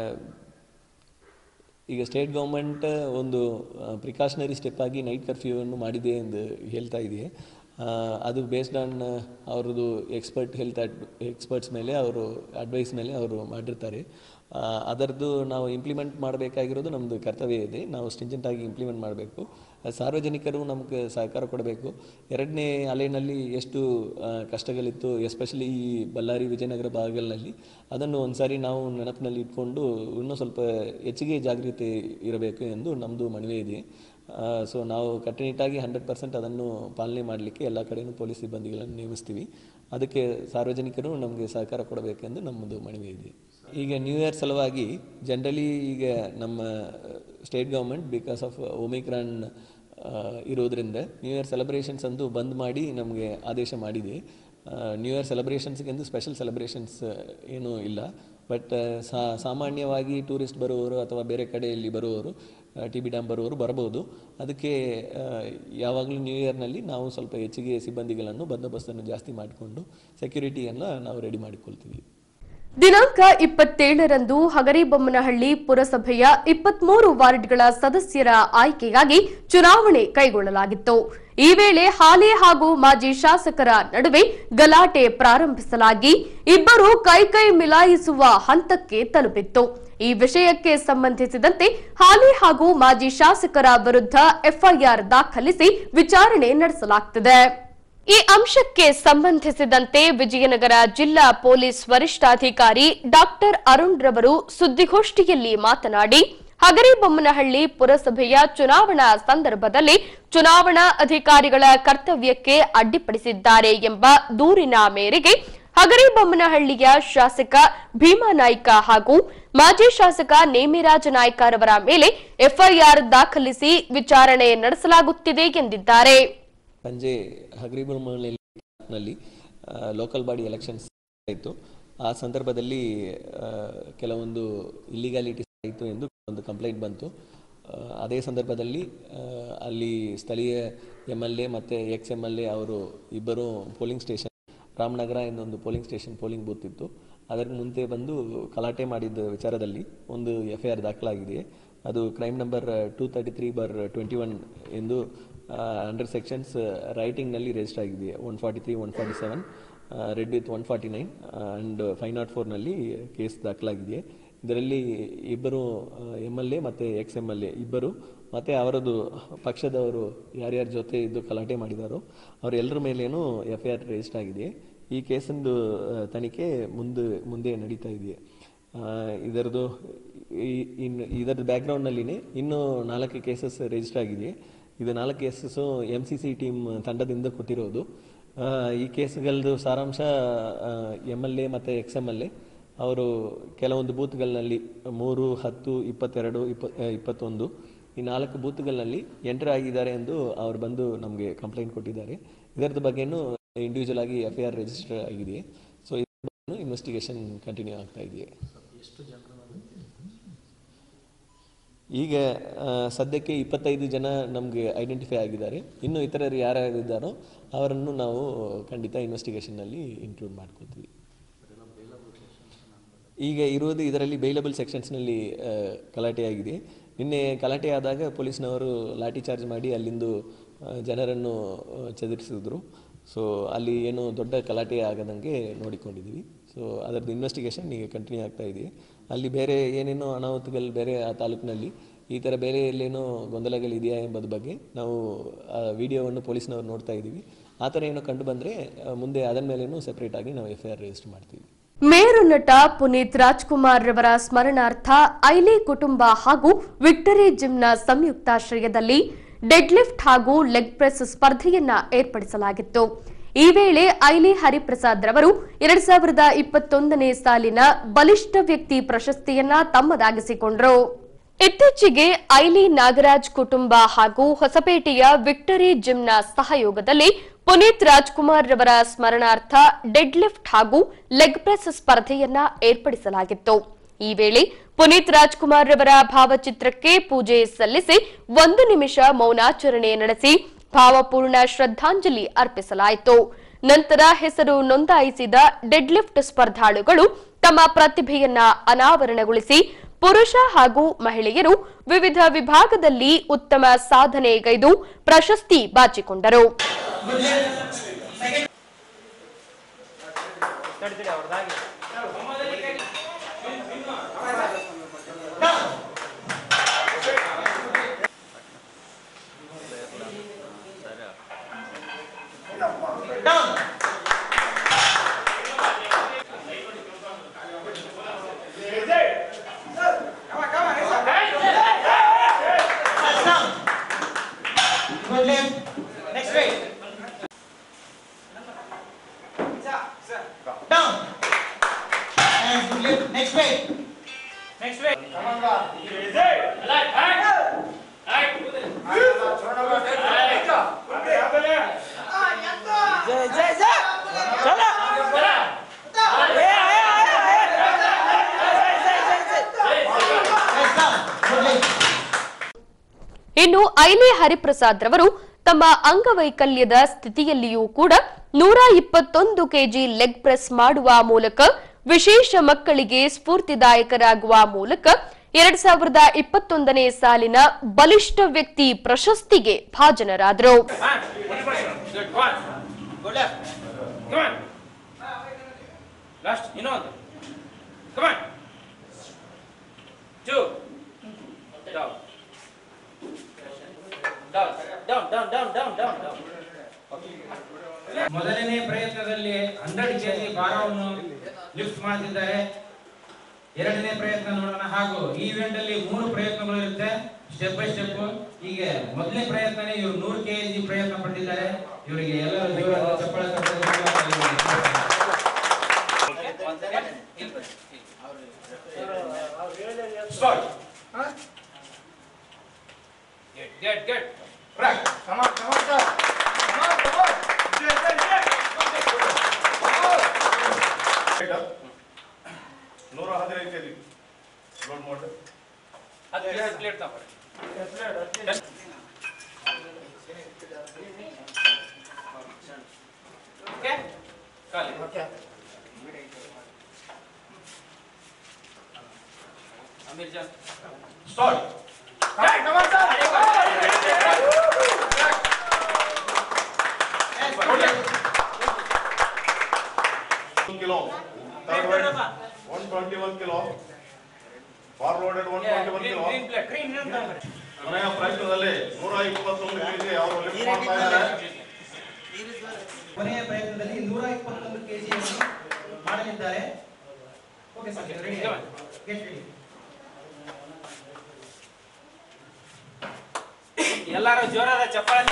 ಈಗ ಸ್ಟೇಟ್ ಗೌರ್ಮೆಂಟ್ ಒಂದು ಪ್ರಿಕಾಷನರಿ ಸ್ಟೆಪ್ ಆಗಿ ನೈಟ್ ಕರ್ಫ್ಯೂವನ್ನು ಮಾಡಿದೆ ಎಂದು ಹೇಳ್ತಾ ಇದೆಯೇ ಆ, ಅದು ಬೇಸ್ಡ್ ಆನ್ ಅವ್ರದ್ದು ಎಕ್ಸ್ಪರ್ಟ್ ಹೆಲ್ತ್ ಎಕ್ಸ್ಪರ್ಟ್ಸ್ ಮೇಲೆ ಅವರು ಅಡ್ವೈಸ್ ಮೇಲೆ ಅವರು ಮಾಡಿರ್ತಾರೆ ಆ, ಅದರದ್ದು ನಾವು ಇಂಪ್ಲಿಮೆಂಟ್ ಮಾಡಬೇಕಾಗಿರೋದು ನಮ್ಮದು ಕರ್ತವ್ಯ ಇದೆ ನಾವು ಸ್ಟಿಂಜೆಂಟ್ ಆಗಿ ಇಂಪ್ಲಿಮೆಂಟ್ ಮಾಡಬೇಕು ಸಾರ್ವಜನಿಕರು ನಮಗೆ ಸಹಕಾರ ಕೊಡಬೇಕು ಎರಡನೇ ಅಲೆನಲ್ಲಿ ಎಷ್ಟು ಆ, ಕಷ್ಟಗಳಿತ್ತು ಎಸ್ಪೆಷಲಿ ಈ ಬಳ್ಳಾರಿ ವಿಜಯನಗರ ಭಾಗಗಳಲ್ಲಿ ಅದನ್ನು ಒಂದ್ಸಾರಿ ನಾವು ನೆನಪಿನಲ್ಲಿ ಇಟ್ಕೊಂಡು ಇನ್ನೂ ಸ್ವಲ್ಪ ಹೆಚ್ಚಿಗೆ ಜಾಗೃತಿ ಇರಬೇಕು ಎಂದು ನಮ್ಮದು ಮನವಿ ಇದೆ ಸೊ ನಾವು ಕಟ್ಟುನಿಟ್ಟಾಗಿ ಹಂಡ್ರೆಡ್ ಪರ್ಸೆಂಟ್ ಅದನ್ನು ಪಾಲನೆ ಮಾಡಲಿಕ್ಕೆ ಎಲ್ಲ ಕಡೆಯೂ ಪೊಲೀಸ್ ಸಿಬ್ಬಂದಿಗಳನ್ನು ನೇಮಿಸ್ತೀವಿ ಅದಕ್ಕೆ ಸಾರ್ವಜನಿಕರು ನಮಗೆ ಸಹಕಾರ ಕೊಡಬೇಕೆಂದು ನಮ್ಮದು ಮನವಿ ಇದೆ ಈಗ ನ್ಯೂ ಇಯರ್ ಸಲುವಾಗಿ ಜನರಲಿ ಈಗ ನಮ್ಮ state government because of Omicron ಇರೋದ್ರಿಂದ ನ್ಯೂ ಇಯರ್ ಸೆಲೆಬ್ರೇಷನ್ಸ್ ಅಂದು ಬಂದ್ ಮಾಡಿ ನಮಗೆ ಆದೇಶ ಮಾಡಿದೆ ನ್ಯೂ ಇಯರ್ ಸೆಲೆಬ್ರೇಷನ್ಸ್ಗೆಂದು ಸ್ಪೆಷಲ್ ಸೆಲೆಬ್ರೇಷನ್ಸ್ ಏನೂ ಇಲ್ಲ ಬಟ್ ಸಾಮಾನ್ಯವಾಗಿ ಟೂರಿಸ್ಟ್ ಬರುವವರು ಅಥವಾ ಬೇರೆ ಕಡೆಯಲ್ಲಿ ಬರುವವರು ಟಿ ಬಿ ಡ್ಯಾಮ್ ಬರುವವರು ಬರಬಹುದು ಅದಕ್ಕೆ ಆ, ಯಾವಾಗಲೂ ನ್ಯೂ ಇಯರ್ನಲ್ಲಿ ನಾವು ಸ್ವಲ್ಪ ಹೆಚ್ಚಿಗೆ ಸಿಬ್ಬಂದಿಗಳನ್ನು ಬಂದೋಬಸ್ತನ್ನು ಜಾಸ್ತಿ ಮಾಡಿಕೊಂಡು ಸೆಕ್ಯೂರಿಟಿಯನ್ನು ನಾವು ರೆಡಿ ಮಾಡಿಕೊಳ್ತೀವಿ ದಿನಾಂಕ ಇಪ್ಪತ್ತೇಳರಂದು ಹಗರಿಬೊಮ್ಮನಹಳ್ಳಿ ಪುರಸಭೆಯ ಇಪ್ಪತ್ಮೂರು ವಾರ್ಡ್ಗಳ ಸದಸ್ಯರ ಆಯ್ಕೆಗಾಗಿ ಚುನಾವಣೆ ಕೈಗೊಳ್ಳಲಾಗಿತ್ತು ಈ ವೇಳೆ ಹಾಲಿ ಹಾಗೂ ಮಾಜಿ ಶಾಸಕರ ನಡುವೆ ಗಲಾಟೆ ಪ್ರಾರಂಭಿಸಲಾಗಿ ಇಬ್ಬರು ಕೈಕೈ ಮಿಲಾಯಿಸುವ ಹಂತಕ್ಕೆ ತಲುಪಿತ್ತು ಈ ವಿಷಯಕ್ಕೆ ಸಂಬಂಧಿಸಿದಂತೆ ಹಾಲಿ ಹಾಗೂ ಮಾಜಿ ಶಾಸಕರ ವಿರುದ್ಧ ಎಫ್ಐಆರ್ ದಾಖಲಿಸಿ ವಿಚಾರಣೆ ನಡೆಸಲಾಗುತ್ತಿದೆ ಈ ಅಂಶಕ್ಕೆ ಸಂಬಂಧಿಸಿದಂತೆ ವಿಜಯನಗರ ಜಿಲ್ಲಾ ಪೊಲೀಸ್ ವರಿಷ್ಠಾಧಿಕಾರಿ ಡಾಕ್ಟರ್ ಅರುಣ್ ರವರು ಸುದ್ದಿಗೋಷ್ಠಿಯಲ್ಲಿ ಮಾತನಾಡಿ ಹಗರಿಬೊಮ್ಮನಹಳ್ಳಿ ಪುರಸಭೆಯ ಚುನಾವಣಾ ಸಂದರ್ಭದಲ್ಲಿ ಚುನಾವಣಾ ಅಧಿಕಾರಿಗಳ ಕರ್ತವ್ಯಕ್ಕೆ ಅಡ್ಡಿಪಡಿಸಿದ್ದಾರೆ ಎಂಬ ದೂರಿನ ಮೇರೆಗೆ ಹಗರಿಬೊಮ್ಮನಹಳ್ಳಿಯ ಶಾಸಕ ಭೀಮಾನಾಯ್ಕ ಹಾಗೂ ಮಾಜಿ ಶಾಸಕ ನೇಮಿರಾಜ ನಾಯ್ಕರವರ ಮೇಲೆ ಎಫ್ಐಆರ್ ದಾಖಲಿಸಿ ವಿಚಾರಣೆ ನಡೆಸಲಾಗುತ್ತಿದೆ ಎಂದಿದ್ದಾರೆ ಸಂಜೆ ಹಗರಿಬೊಮ್ಮನಲ್ಲಿ ಲೋಕಲ್ ಬಾಡಿ ಎಲೆಕ್ಷನ್ಸ್ ಆಯಿತು ಆ ಸಂದರ್ಭದಲ್ಲಿ ಆ, ಕೆಲವೊಂದು ಇಲ್ಲಿಗಾಲಿಟೀಸ್ ಆಯಿತು ಎಂದು ಒಂದು ಕಂಪ್ಲೇಂಟ್ ಬಂತು ಆ, ಅದೇ ಸಂದರ್ಭದಲ್ಲಿ ಆ, ಅಲ್ಲಿ ಸ್ಥಳೀಯ ಎಮ್ ಎಲ್ ಎ ಮತ್ತು ಎಕ್ಸ್ ಎಮ್ ಎಲ್ ಎ ಅವರು ಇಬ್ಬರು ಪೋಲಿಂಗ್ ಸ್ಟೇಷನ್ ರಾಮನಗರ ಎಂದೊಂದು ಪೋಲಿಂಗ್ ಸ್ಟೇಷನ್ ಪೋಲಿಂಗ್ ಬೂತ್ ಇತ್ತು ಅದರ ಮುಂದೆ ಬಂದು ಗಲಾಟೆ ಮಾಡಿದ್ದ ವಿಚಾರದಲ್ಲಿ ಒಂದು ಎಫ್ ಐ ಆರ್ ದಾಖಲಾಗಿದೆ ಅದು crime number two thirty three bar twenty one ಎಂದು ಅಂಡರ್ ಸೆಕ್ಷನ್ಸ್ ರೈಟಿಂಗ್ನಲ್ಲಿ ರಿಜಿಸ್ಟರ್ ಆಗಿದೆ one forty three one forty seven read with one forty nine and five nought ಫೋರ್ನಲ್ಲಿ ಕೇಸ್ ದಾಖಲಾಗಿದೆ ಇದರಲ್ಲಿ ಇಬ್ಬರು ಎಮ್ ಎಲ್ ಎ ಮತ್ತು ಎಕ್ಸ್ ಎಮ್ ಎಲ್ ಎ ಇಬ್ಬರು ಮತ್ತು ಅವರದ್ದು ಪಕ್ಷದವರು ಯಾರ್ಯಾರ ಜೊತೆ ಇದ್ದು ಗಲಾಟೆ ಮಾಡಿದಾರೋ ಅವರೆಲ್ಲರ ಮೇಲೇನೂ ಎಫ್ ಐ ಆರ್ ರಿಜಿಸ್ಟರ್ ಆಗಿದೆ ಈ ಕೇಸಂದು ಆ, ತನಿಖೆ ಮುಂದೆ ಮುಂದೆ ನಡೀತಾ ಇದೆ ಆ, ಇದರದ್ದು ಈ- ಇನ್ನು ಇದರ ಬ್ಯಾಕ್ಗ್ರೌಂಡ್ನಲ್ಲಿನೇ ಇನ್ನೂ ನಾಲ್ಕು ಕೇಸಸ್ ರಿಜಿಸ್ಟರ್ ಆಗಿದೆ ಇದು ನಾಲ್ಕು cases M C C team ತಂಡದಿಂದ ಕೊಟ್ಟಿರೋದು ಆ, ಈ ಕೇಸ್ಗಳದ್ದು ಸಾರಾಂಶ ಎಮ್ ಎಲ್ ಎ ಮತ್ತು ಎಕ್ಸ್ ಎಮ್ ಎಲ್ ಎ ಅವರು ಕೆಲವೊಂದು ಬೂತ್ಗಳಲ್ಲಿ ಮೂರು ಹತ್ತು ಇಪ್ಪತ್ತೆರಡು ಇಪ್ಪ ಆ, ಇಪ್ಪತ್ತೊಂದು ಈ ನಾಲ್ಕು ಬೂತ್ಗಳಲ್ಲಿ ಎಂಟರ್ ಆಗಿದ್ದಾರೆ ಎಂದು ಅವರು ಬಂದು ನಮಗೆ ಕಂಪ್ಲೇಂಟ್ ಕೊಟ್ಟಿದ್ದಾರೆ ಇದರದ ಬಗ್ಗೆನೂ ಇಂಡಿವಿಜುವಲ್ ಆಗಿ ಎಫ್ ಐ ಆರ್ ರಿಜಿಸ್ಟರ್ ಆಗಿದೆ ಸೊ ಇನ್ವೆಸ್ಟಿಗೇಷನ್ ಕಂಟಿನ್ಯೂ ಆಗ್ತಾ ಇದೆಯೇ ಈಗ ಆ, ಸದ್ಯಕ್ಕೆ ಇಪ್ಪತ್ತೈದು ಜನ ನಮಗೆ ಐಡೆಂಟಿಫೈ ಆಗಿದ್ದಾರೆ ಇನ್ನು ಇತರರು ಯಾರ್ಯಾರಿದ್ದಾರೋ ಅವರನ್ನು ನಾವು ಖಂಡಿತ ಇನ್ವೆಸ್ಟಿಗೇಷನ್ನಲ್ಲಿ ಇನ್ಕ್ಲೂಡ್ ಮಾಡ್ಕೊತೀವಿ ಈಗ ಇರುವುದು ಇದರಲ್ಲಿ ಬೈಲಬಲ್ ಸೆಕ್ಷನ್ಸ್ನಲ್ಲಿ ಗಲಾಟೆ ಆಗಿದೆ ನಿನ್ನೆ ಗಲಾಟೆ ಆದಾಗ ಪೊಲೀಸ್ನವರು ಲಾಠಿ ಚಾರ್ಜ್ ಮಾಡಿ ಅಲ್ಲಿಂದು ಆ, ಜನರನ್ನು ಆ, ಚದುರಿಸಿದ್ರು ಸೊ ಅಲ್ಲಿ ಏನು ದೊಡ್ಡ ಗಲಾಟೆ ಆಗದಂಗೆ ನೋಡಿಕೊಂಡಿದ್ದೀವಿ ಸೊ ಅದರದ್ದು ಇನ್ವೆಸ್ಟಿಗೇಷನ್ ಈಗ ಕಂಟಿನ್ಯೂ ಆಗ್ತಾ ಇದೆ ಅಲ್ಲಿ ಬೇರೆ ಏನೇನೋ ಅನಾಹುತಗಳು ಬೇರೆ ಆ ತಾಲೂಕಿನಲ್ಲಿ ಈ ಥರ ಬೇರೆ ಎಲ್ಲೇನೋ ಗೊಂದಲಗಳಿದೆಯಾ ಎಂಬುದ್ರ ಬಗ್ಗೆ ನಾವು ಆ ವಿಡಿಯೋವನ್ನು ಪೊಲೀಸ್ನವರು ನೋಡ್ತಾ ಇದ್ದೀವಿ ಆ ಥರ ಏನೋ ಕಂಡು ಬಂದರೆ ಮುಂದೆ ಅದರ ಮೇಲೇನೂ ಸೆಪ್ರೇಟ್ ಆಗಿ ನಾವು ಎಫ್ ಐ ಆರ್ ರಿಜಿಸ್ಟರ್ ಮಾಡ್ತೀವಿ ಮೇರು ನಟ ಪುನೀತ್ ರಾಜ್ಕುಮಾರ್ ರವರ ಸ್ಮರಣಾರ್ಥ ಐಲಿ ಕುಟುಂಬ ಹಾಗೂ ವಿಕ್ಟರಿ ಜಿಮ್ನ ಸಂಯುಕ್ತಾಶ್ರಯದಲ್ಲಿ ಡೆಡ್ ಲಿಫ್ಟ್ ಹಾಗೂ ಲೆಗ್ ಪ್ರೆಸ್ ಸ್ಪರ್ಧೆಯನ್ನ ಏರ್ಪಡಿಸಲಾಗಿತ್ತು ಈ ವೇಳೆ ಐಲಿ ಹರಿಪ್ರಸಾದ್ ರವರು ಎರಡ್ ಸಾವಿರದ ಇಪ್ಪತ್ತೊಂದನೇ ಸಾಲಿನ ಬಲಿಷ್ಠ ವ್ಯಕ್ತಿ ಪ್ರಶಸ್ತಿಯನ್ನ ತಮ್ಮದಾಗಿಸಿಕೊಂಡರು ಇತ್ತೀಚೆಗೆ ಐಲಿ ನಾಗರಾಜ್ ಕುಟುಂಬ ಹಾಗೂ ಹೊಸಪೇಟೆಯ ವಿಕ್ಟರಿ ಜಿಮ್ನ ಸಹಯೋಗದಲ್ಲಿ ಪುನೀತ್ ರಾಜ್ಕುಮಾರ್ ರವರ ಸ್ಮರಣಾರ್ಥ ಡೆಡ್ ಲಿಫ್ಟ್ ಹಾಗೂ ಲೆಗ್ ಪ್ರೆಸ್ ಸ್ಪರ್ಧೆಯನ್ನ ಏರ್ಪಡಿಸಲಾಗಿತ್ತು ಈ ವೇಳೆ ಪುನೀತ್ ರಾಜ್ಕುಮಾರ್ ರವರ ಭಾವಚಿತ್ರಕ್ಕೆ ಪೂಜೆ ಸಲ್ಲಿಸಿ ಒಂದು ನಿಮಿಷ ಮೌನಾಚರಣೆ ನಡೆಸಿ ಭಾವಪೂರ್ಣ ಶ್ರದ್ಧಾಂಜಲಿ ಅರ್ಪಿಸಲಾಯಿತು ನಂತರ ಹೆಸರು ನೋಂದಾಯಿಸಿದ ಡೆಡ್ ಲಿಫ್ಟ್ ಸ್ಪರ್ಧಾಳುಗಳು ತಮ್ಮ ಪ್ರತಿಭೆಯನ್ನ ಅನಾವರಣಗೊಳಿಸಿ ಪುರುಷ ಹಾಗೂ ಮಹಿಳೆಯರು ವಿವಿಧ ವಿಭಾಗದಲ್ಲಿ ಉತ್ತಮ ಸಾಧನೆಗೈದು ಪ್ರಶಸ್ತಿ ಬಾಚಿಕೊಂಡರು Good left. Next way. Down. And good left. Next way. Next way. जय जय जय चला ए आया आया आया जय जय जय जय down good left ಇನ್ನು ಐಲೆ ಹರಿಪ್ರಸಾದ್ ರವರು ತಮ್ಮ ಅಂಗವೈಕಲ್ಯದ ಸ್ಥಿತಿಯಲ್ಲಿಯೂ ಕೂಡ ನೂರ ಇಪ್ಪತ್ತೊಂದು ಕೆಜಿ ಲೆಗ್ ಪ್ರೆಸ್ ಮಾಡುವ ಮೂಲಕ ವಿಶೇಷ ಮಕ್ಕಳಿಗೆ ಸ್ಫೂರ್ತಿದಾಯಕರಾಗುವ ಮೂಲಕ ಎರಡ್ ಸಾವಿರದ ಇಪ್ಪತ್ತೊಂದನೇ ಸಾಲಿನ ಬಲಿಷ್ಠ ವ್ಯಕ್ತಿ ಪ್ರಶಸ್ತಿಗೆ ಭಾಜನರಾದರು Good. Go on. Go left. Come on. Last. You know. Come on. Two. Down. Down. Down. Down. Down. Down. Down. Down. ಮೊದಲನೇ ಪ್ರಯತ್ನದಲ್ಲಿ ಹಂಡ್ರೆಡ್ ಕೆಜಿ ಭಾರವನ್ನು ಲಿಫ್ಟ್ ಮಾಡ್ತಿದ್ದಾರೆ ಎರಡನೇ ಪ್ರಯತ್ನ ನೋಡೋಣ ಹಾಗೂ ಈ ಇವೆಂಟ್ ಅಲ್ಲಿ ಮೂರು ಪ್ರಯತ್ನಗಳು ಇರುತ್ತೆ ಸ್ಟೆಪ್ ಬೈ ಸ್ಟೆಪ್ ಈಗ ಮೊದಲನೇ ಪ್ರಯತ್ನನೇ ಇವರು ನೂರು ಕೆಜಿ ಪ್ರಯತ್ನ ಪಟ್ಟಿದ್ದಾರೆ ಇವರಿಗೆ ಎಲ್ಲರೂ ಜೋರಾದ ಚಪ್ಪಾಳೆ ತಟ್ಟಬೇಕು. Start. Good. Good. Good. Right. Come on. Come on. Come on. Come on. Come on. Good. Good. Good. ನೂರ ಹದಿನೈದು ಕೆಜಿ ಲೋಡ್ ಮಾಡಿ ಅದು ಎರಡು ಪ್ಲೇಟ್ ತಗೊಳ್ಳಿ ಓಕೆ ಖಾಲಿ Ameer Jan start kilo one twenty one kilo for loaded one twenty one kilo green plate green ಕೊನೆಯ ಪ್ರಯತ್ನದಲ್ಲಿ ನೂರ ಇಪ್ಪತ್ತೊಂದು ಕೆಜಿ ಅವರು ಲಿಫ್ಟ್ ಮಾಡ್ತಾ ಇದ್ದಾರೆ ಕೊನೆಯ ಪ್ರಯತ್ನದಲ್ಲಿ ನೂರ ಇಪ್ಪತ್ತೊಂದು ಕೆಜಿಯನ್ನು ಮಾಡಲಿದ್ದಾರೆ okay sir ready get ready ಎಲ್ಲರೂ ಜೋರಾದ ಚಪ್ಪಾಳೆ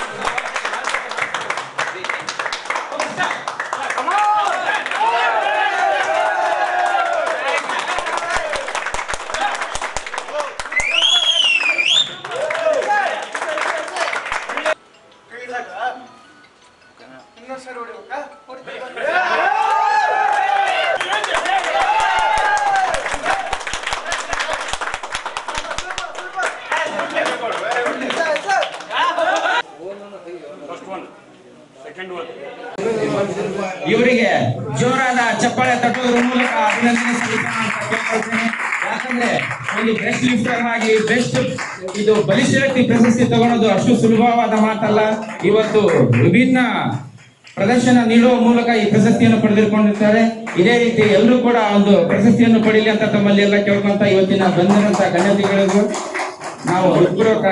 ಇವರಿಗೆ ಜೋರಾದ ಚಪ್ಪಾಳೆ ತಟ್ಟುವುದರ ಮೂಲಕ ಅಭಿನಂದನೆ ಸಲ್ಲಿಸೋಣ ಅಂತ ಕೇಳ್ಕೊಳ್ತೇನೆ ಯಾಕಂದ್ರೆ ಒಂದು ಬೆಸ್ಟ್ ಲಿಫ್ಟರ್ ಆಗಿ ಬೆಸ್ಟ್ ಇದು ಬಲಿಷ್ಠ ವ್ಯಕ್ತಿ ಪ್ರಶಸ್ತಿ ತಗೊಳ್ಳೋದು ಅಷ್ಟು ಸುಲಭವಾದ ಮಾತಲ್ಲ ಇವತ್ತು ವಿಭಿನ್ನ ಪ್ರದರ್ಶನ ನೀಡುವ ಮೂಲಕ ಈ ಪ್ರಶಸ್ತಿಯನ್ನು ಪಡೆದುಕೊಂಡಿರ್ತಾರೆ ಇದೇ ರೀತಿ ಎಲ್ಲರೂ ಕೂಡ ಒಂದು ಪ್ರಶಸ್ತಿಯನ್ನು ಪಡೀಲಿ ಅಂತ ತಮ್ಮಲ್ಲಿ ಎಲ್ಲ ಕೇಳ್ಕೊಂತ ಇವತ್ತಿನ ಬಂದಿರುವಂತ ಗಣ್ಯತೆಗಳಿಗೂ ನಾವು ಹೃತ್ಪೂರ್ವಕ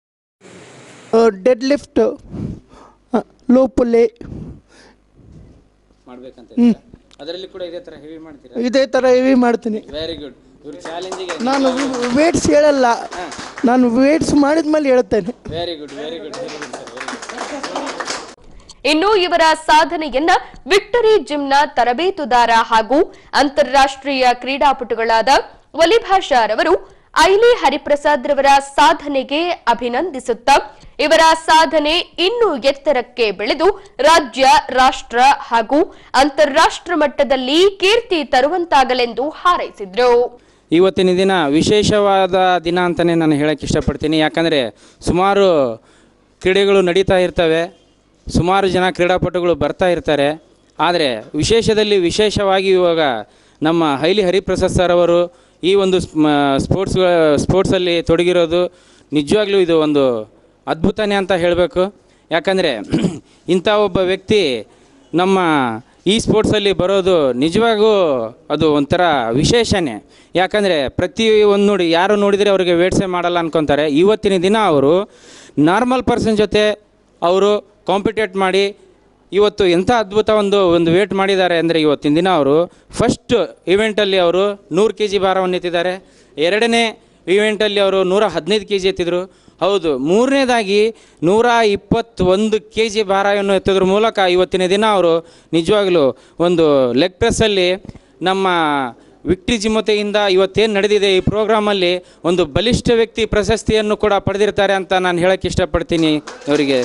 ಡೆಡ್ ಲಿಫ್ಟ್ ಲೋ ಪುಲ್ಲೆ ಮಾಡ್ಬೇಕಂತ ಹ್ಮ್. ಅದರಲ್ಲಿ ಕೂಡ ಇದೇ ತರ ಹೆವಿ ಮಾಡ್ತೀರಾ ಇದೇ ಥರ ಹೆವಿ ಮಾಡ್ತೀನಿ ವೆರಿ ಗುಡ್ ಇವ್ರ ಚಾಲೆಂಜಿಗೆ ನಾನು ವೇಟ್ಸ್ ಹೇಳಲ್ಲ ನಾನು ವೇಟ್ಸ್ ಮಾಡಿದ್ಮೇಲೆ ಹೇಳ್ತೇನೆ very good very good very good sir very good ಇನ್ನು ಇವರ ಸಾಧನೆಯನ್ನ ವಿಕ್ಟರಿ ಜಿಮ್ನ ತರಬೇತುದಾರ ಹಾಗೂ ಅಂತಾರಾಷ್ಟ್ರೀಯ ಕ್ರೀಡಾಪಟುಗಳಾದ ವಲಿಭಾಷಾರ್ ಅವರು ಐಲಿ ಹರಿಪ್ರಸಾದ್ ರವರ ಸಾಧನೆಗೆ ಅಭಿನಂದಿಸುತ್ತಾ ಇವರ ಸಾಧನೆ ಇನ್ನೂ ಎತ್ತರಕ್ಕೆ ಬೆಳೆದು ರಾಜ್ಯ ರಾಷ್ಟ್ರ ಹಾಗೂ ಅಂತಾರಾಷ್ಟ್ರ ಮಟ್ಟದಲ್ಲಿ ಕೀರ್ತಿ ತರುವಂತಾಗಲೆಂದು ಹಾರೈಸಿದ್ರು ಇವತ್ತಿನ ದಿನ ವಿಶೇಷವಾದ ದಿನ ಅಂತಲೇ ನಾನು ಹೇಳಕ್ಕೆ ಇಷ್ಟಪಡ್ತೀನಿ ಯಾಕಂದರೆ ಸುಮಾರು ಕ್ರೀಡೆಗಳು ನಡೀತಾ ಇರ್ತವೆ ಸುಮಾರು ಜನ ಕ್ರೀಡಾಪಟುಗಳು ಬರ್ತಾ ಇರ್ತಾರೆ ಆದರೆ ವಿಶೇಷದಲ್ಲಿ ವಿಶೇಷವಾಗಿ ಇವಾಗ ನಮ್ಮ ಹೈಲಿ ಹರಿಪ್ರಸಾದ್ ಸರ್ ಅವರು ಈ ಒಂದು ಸ್ಪೋರ್ಟ್ಸ್ ಸ್ಪೋರ್ಟ್ಸಲ್ಲಿ ತೊಡಗಿರೋದು ನಿಜವಾಗ್ಲೂ ಇದು ಒಂದು ಅದ್ಭುತನೇ ಅಂತ ಹೇಳಬೇಕು ಯಾಕಂದರೆ ಇಂಥ ಒಬ್ಬ ವ್ಯಕ್ತಿ ನಮ್ಮ ಈ ಸ್ಪೋರ್ಟ್ಸಲ್ಲಿ ಬರೋದು ನಿಜವಾಗೂ ಅದು ಒಂಥರ ವಿಶೇಷನೇ ಯಾಕಂದರೆ ಪ್ರತಿ ಒಂದು ನೋಡಿ ಯಾರು ನೋಡಿದರೆ ಅವರಿಗೆ ವೇಟ್ಸೇ ಮಾಡಲ್ಲ ಅನ್ಕೊತಾರೆ ಇವತ್ತಿನ ದಿನ ಅವರು ನಾರ್ಮಲ್ ಪರ್ಸನ್ ಜೊತೆ ಅವರು ಕಾಂಪಿಟೇಟ್ ಮಾಡಿ ಇವತ್ತು ಎಂಥ ಅದ್ಭುತ ಒಂದು ಒಂದು ವೇಟ್ ಮಾಡಿದ್ದಾರೆ ಅಂದರೆ ಇವತ್ತಿನ ದಿನ ಅವರು ಫಸ್ಟ್ ಇವೆಂಟಲ್ಲಿ ಅವರು ನೂರು ಕೆ ಜಿ ಭಾರವನ್ನು ಎತ್ತಿದ್ದಾರೆ ಎರಡನೇ ಇವೆಂಟಲ್ಲಿ ಅವರು ನೂರ ಹದಿನೈದು ಕೆ ಜಿ ಎತ್ತಿದ್ರು ಹೌದು ಮೂರನೇದಾಗಿ ನೂರ ಇಪ್ಪತ್ತೊಂದು ಕೆ ಜಿ ಭಾರವನ್ನು ಎತ್ತೋದ್ರ ಮೂಲಕ ಇವತ್ತಿನ ದಿನ ಅವರು ನಿಜವಾಗ್ಲೂ ಒಂದು ಲೆಗ್ ಪ್ರೆಸ್ಸಲ್ಲಿ ನಮ್ಮ ವಿಕ್ಟ್ರಿ ಜಿಮ್ಮತೆಯಿಂದ ಇವತ್ತೇನು ನಡೆದಿದೆ ಈ ಪ್ರೋಗ್ರಾಮಲ್ಲಿ ಒಂದು ಬಲಿಷ್ಠ ವ್ಯಕ್ತಿ ಪ್ರಶಸ್ತಿಯನ್ನು ಕೂಡ ಪಡೆದಿರ್ತಾರೆ ಅಂತ ನಾನು ಹೇಳಕ್ಕೆ ಇಷ್ಟಪಡ್ತೀನಿ ಅವರಿಗೆ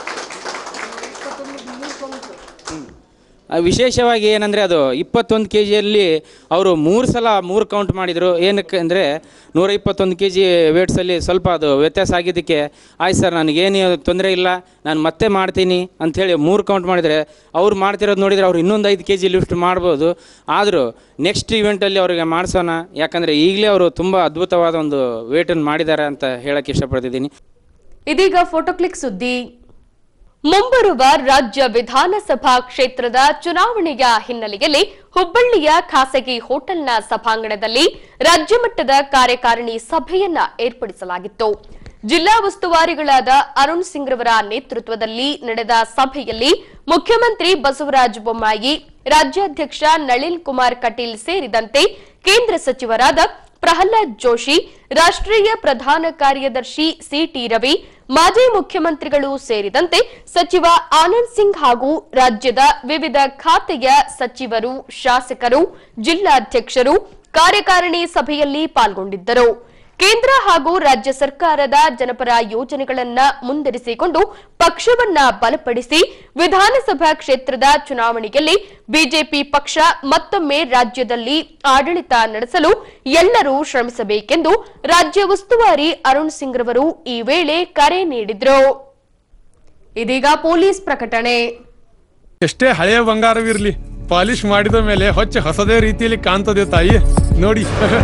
ಆ, ವಿಶೇಷವಾಗಿ ಏನಂದರೆ ಅದು ಇಪ್ಪತ್ತೊಂದು ಕೆ ಜಿಯಲ್ಲಿ ಅವರು ಮೂರು ಸಲ ಮೂರು ಕೌಂಟ್ ಮಾಡಿದರು ಏನಕ್ಕೆ ಅಂದರೆ ನೂರ ಇಪ್ಪತ್ತೊಂದು ಕೆ ಜಿ ವೇಟ್ಸಲ್ಲಿ ಸ್ವಲ್ಪ ಅದು ವ್ಯತ್ಯಾಸ ಆಗಿದ್ದಕ್ಕೆ ಆಯ್ತು ಸರ್ ನನಗೇನು ತೊಂದರೆ ಇಲ್ಲ ನಾನು ಮತ್ತೆ ಮಾಡ್ತೀನಿ ಅಂಥೇಳಿ ಮೂರು ಕೌಂಟ್ ಮಾಡಿದರೆ ಅವ್ರು ಮಾಡ್ತಿರೋದು ನೋಡಿದರೆ ಅವ್ರು ಇನ್ನೊಂದು ಐದು ಕೆ ಜಿ ಲಿಫ್ಟ್ ಮಾಡ್ಬೋದು ಆದರೂ ನೆಕ್ಸ್ಟ್ ಇವೆಂಟಲ್ಲಿ ಅವರಿಗೆ ಮಾಡಿಸೋಣ ಯಾಕಂದರೆ ಈಗಲೇ ಅವರು ತುಂಬ ಅದ್ಭುತವಾದ ಒಂದು ವೇಟನ್ನು ಮಾಡಿದ್ದಾರೆ ಅಂತ ಹೇಳಕ್ಕೆ ಇಷ್ಟಪಡ್ತಿದ್ದೀನಿ ಇದೀಗ ಫೋಟೋ ಕ್ಲಿಕ್ ಸುದ್ದಿ ಮುಂಬರುವ ರಾಜ್ಯ ವಿಧಾನಸಭಾ ಕ್ಷೇತ್ರದ ಚುನಾವಣೆಯ ಹಿನ್ನೆಲೆಯಲ್ಲಿ ಹುಬ್ಬಳ್ಳಿಯ ಖಾಸಗಿ ಹೋಟೆಲ್ನ ಸಭಾಂಗಣದಲ್ಲಿ ರಾಜ್ಯ ಮಟ್ಟದ ಕಾರ್ಯಕಾರಿಣಿ ಸಭೆಯನ್ನ ಏರ್ಪಡಿಸಲಾಗಿತ್ತು ಜಿಲ್ಲಾ ಉಸ್ತುವಾರಿಗಳಾದ ಅರುಣ್ ಸಿಂಗ್ ರವರ ನೇತೃತ್ವದಲ್ಲಿ ನಡೆದ ಸಭೆಯಲ್ಲಿ ಮುಖ್ಯಮಂತ್ರಿ ಬಸವರಾಜ ಬೊಮ್ಮಾಯಿ ರಾಜ್ಯಾಧ್ಯಕ್ಷ ನಳಿನ್ ಕುಮಾರ್ ಕಟೀಲ್ ಸೇರಿದಂತೆ ಕೇಂದ್ರ ಸಚಿವರಾದ ಪ್ರಹ್ಲಾದ್ ಜೋಶಿ ರಾಷ್ಟ್ರೀಯ ಪ್ರಧಾನ ಕಾರ್ಯದರ್ಶಿ ಸಿಟಿ ರವಿ ಮಾಜಿ ಮುಖ್ಯಮಂತ್ರಿಗಳು ಸೇರಿದಂತೆ ಸಚಿವ ಆನಂದ್ ಸಿಂಗ್ ಹಾಗೂ ರಾಜ್ಯದ ವಿವಿಧ ಖಾತೆಯ ಸಚಿವರು ಶಾಸಕರು ಜಿಲ್ಲಾಧ್ಯಕ್ಷರು ಕಾರ್ಯಕಾರಿಣಿ ಸಭೆಯಲ್ಲಿ ಪಾಲ್ಗೊಂಡಿದ್ದರು ಕೇಂದ್ರ ಹಾಗೂ ರಾಜ್ಯ ಸರ್ಕಾರದ ಜನಪರ ಯೋಜನೆಗಳನ್ನ ಮುಂದಿರಿಸಿಕೊಂಡು ಪಕ್ಷವನ್ನ ಬಲಪಡಿಸಿ ವಿಧಾನಸಭಾ ಕ್ಷೇತ್ರದ ಚುನಾವಣೆಯಲ್ಲಿ ಬಿಜೆಪಿ ಪಕ್ಷ ಮತ್ತೊಮ್ಮೆ ರಾಜ್ಯದಲ್ಲಿ ಆಡಳಿತ ನಡೆಸಲು ಎಲ್ಲರೂ ಶ್ರಮಿಸಬೇಕೆಂದು ರಾಜ್ಯ ಉಸ್ತುವಾರಿ ಅರುಣ್ ಸಿಂಗ್ ರವರು ಈ ವೇಳೆ ಕರೆ ನೀಡಿದ್ರು ಇದೀಗ ಪೊಲೀಸ್ ಪ್ರಕಟಣೆ ಎಷ್ಟೇ ಹಳೆಯ ಬಂಗಾರವಿರ್ಲಿ ಪಾಲಿಶ್ ಮಾಡಿದ ಮೇಲೆ ಹೊಚ್ಚ ಹೊಸದೇ ರೀತಿಯಲ್ಲಿ ಕಾಣ್ತದೆ ತಾಯಿ ನೋಡಿ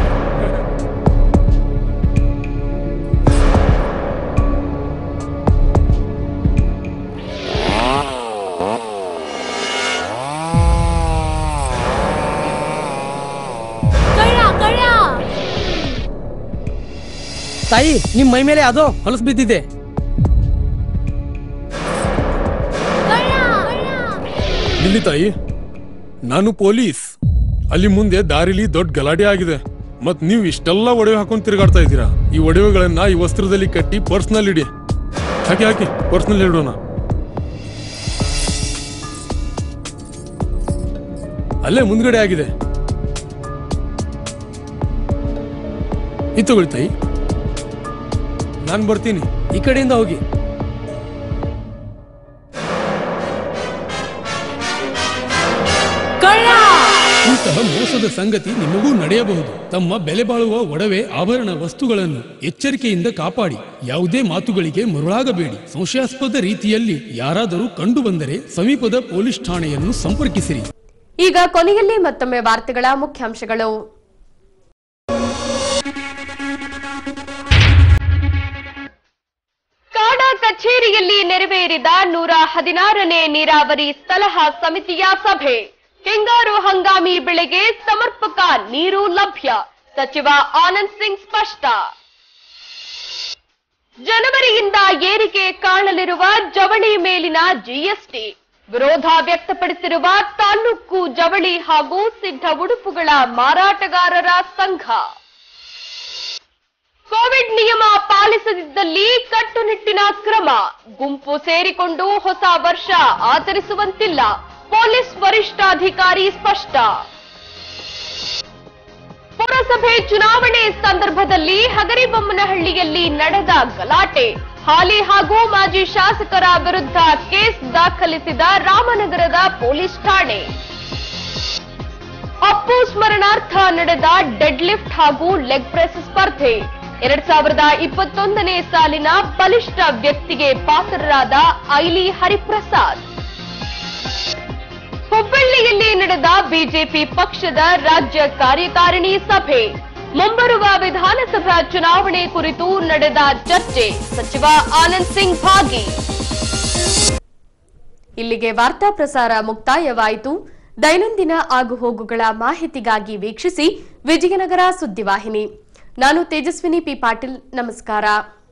ತಾಯಿ ನಿಮ್ ಮೈ ಮೇಲೆ ಅದು ಹೊಲಸು ಬಿದ್ದಿದೆ ಇಲ್ಲಿ ತಾಯಿ ನಾನು ಪೊಲೀಸ್ ಅಲ್ಲಿ ಮುಂದೆ ದಾರಿಲಿ ದೊಡ್ಡ ಗಲಾಟೆ ಆಗಿದೆ ಮತ್ ನೀವು ಇಷ್ಟೆಲ್ಲ ಒಡವೆ ಹಾಕೊಂಡು ತಿರುಗಾಡ್ತಾ ಇದ್ದೀರಾ ಈ ಒಡವೆಗಳನ್ನ ಈ ವಸ್ತ್ರದಲ್ಲಿ ಕಟ್ಟಿ ಪರ್ಸ್ನಲ್ಲಿ ಇಡಿ ಹಾಕಿ ಹಾಕಿ ಪರ್ಸ್ನಲ್ಲಿ ಇಡೋಣ ಅಲ್ಲೇ ಮುಂದ್ಗಡೆ ಆಗಿದೆ ಇದು ತಗೊಳ್ಳಿ ತಾಯಿ ನಾನು ಬರ್ತೀನಿ ಈ ಕಡೆಯಿಂದ ಹೋಗಿ ಇಂತಹ ಮೋಸದ ಸಂಗತಿ ನಿಮಗೂ ನಡೆಯಬಹುದು ತಮ್ಮ ಬೆಲೆ ಬಾಳುವ ಒಡವೆ ಆಭರಣ ವಸ್ತುಗಳನ್ನು ಎಚ್ಚರಿಕೆಯಿಂದ ಕಾಪಾಡಿ ಯಾವುದೇ ಮಾತುಗಳಿಗೆ ಮರುಳಾಗಬೇಡಿ ಸಂಶಯಾಸ್ಪದ ರೀತಿಯಲ್ಲಿ ಯಾರಾದರೂ ಕಂಡು ಬಂದರೆ ಸಮೀಪದ ಪೊಲೀಸ್ ಠಾಣೆಯನ್ನು ಸಂಪರ್ಕಿಸಿರಿ ಈಗ ಕೊನೆಯಲ್ಲಿ ಮತ್ತೊಮ್ಮೆ ವಾರ್ತೆಗಳ ಮುಖ್ಯಾಂಶಗಳು ಕಾಡಾ ಕಚೇರಿಯಲ್ಲಿ ನೆರವೇರಿದ ನೂರ ಹದಿನಾರನೇ ನೀರಾವರಿ ಸಲಹಾ ಸಮಿತಿಯ ಸಭೆ ಹಿಂಗಾರು ಹಂಗಾಮಿ ಬೆಳೆಗೆ ಸಮರ್ಪಕ ನೀರು ಲಭ್ಯ ಸಚಿವ ಆನಂದ್ ಸಿಂಗ್ ಸ್ಪಷ್ಟ ಜನವರಿಯಿಂದ ಏರಿಕೆ ಕಾಣಲಿರುವ ಜವಳಿ ಮೇಲಿನ ಜಿಎಸ್ಟಿ ವಿರೋಧ ವ್ಯಕ್ತಪಡಿಸಿರುವ ತಾಲೂಕು ಜವಳಿ ಹಾಗೂ ಸಿದ್ಧ ಉಡುಪುಗಳ ಮಾರಾಟಗಾರರ ಸಂಘ ಕೋವಿಡ್ ನಿಯಮ ಪಾಲಿಸದಿದ್ದಲ್ಲಿ ಕಟ್ಟುನಿಟ್ಟಿನ ಕ್ರಮ ಗುಂಪು ಸೇರಿಕೊಂಡು ಹೊಸ ವರ್ಷ ಆಚರಿಸುವಂತಿಲ್ಲ ಪೊಲೀಸ್ ವರಿಷ್ಠಾಧಿಕಾರಿ ಸ್ಪಷ್ಟ ಪುರಸಭೆ ಚುನಾವಣೆ ಸಂದರ್ಭದಲ್ಲಿ ಹಗರಿಬೊಮ್ಮನಹಳ್ಳಿಯಲ್ಲಿ ನಡೆದ ಗಲಾಟೆ ಹಾಲಿ ಹಾಗೂ ಮಾಜಿ ಶಾಸಕರ ವಿರುದ್ಧ ಕೇಸ್ ದಾಖಲಿಸಿದ ರಾಮನಗರದ ಪೊಲೀಸ್ ಠಾಣೆ ಅಪ್ಪು ಸ್ಮರಣಾರ್ಥ ನಡೆದ ಡೆಡ್ ಲಿಫ್ಟ್ ಹಾಗೂ ಲೆಗ್ ಪ್ರೆಸ್ ಸ್ಪರ್ಧೆ ಎರಡ್ ಸಾವಿರದ ಇಪ್ಪತ್ತೊಂದನೇ ಸಾಲಿನ ಬಲಿಷ್ಠ ವ್ಯಕ್ತಿಗೆ ಪಾತ್ರರಾದ ಐಲಿ ಹರಿಪ್ರಸಾದ್ ಹುಬ್ಬಳ್ಳಿಯಲ್ಲಿ ನಡೆದ ಬಿಜೆಪಿ ಪಕ್ಷದ ರಾಜ್ಯ ಕಾರ್ಯಕಾರಿಣಿ ಸಭೆ ಮುಂಬರುವ ವಿಧಾನಸಭಾ ಚುನಾವಣೆ ಕುರಿತು ನಡೆದ ಚರ್ಚೆ ಸಚಿವ ಆನಂದ್ ಸಿಂಗ್ ಭಾಗಿ ಇಲ್ಲಿಗೆ ವಾರ್ತಾ ಪ್ರಸಾರ ಮುಕ್ತಾಯವಾಯಿತು ದೈನಂದಿನ ಆಗುಹೋಗುಗಳ ಮಾಹಿತಿಗಾಗಿ ವೀಕ್ಷಿಸಿ ವಿಜಯನಗರ ಸುದ್ದಿವಾಹಿನಿ ನಾನು ತೇಜಸ್ವಿನಿ ಪಿ ಪಾಟೀಲ್ ನಮಸ್ಕಾರ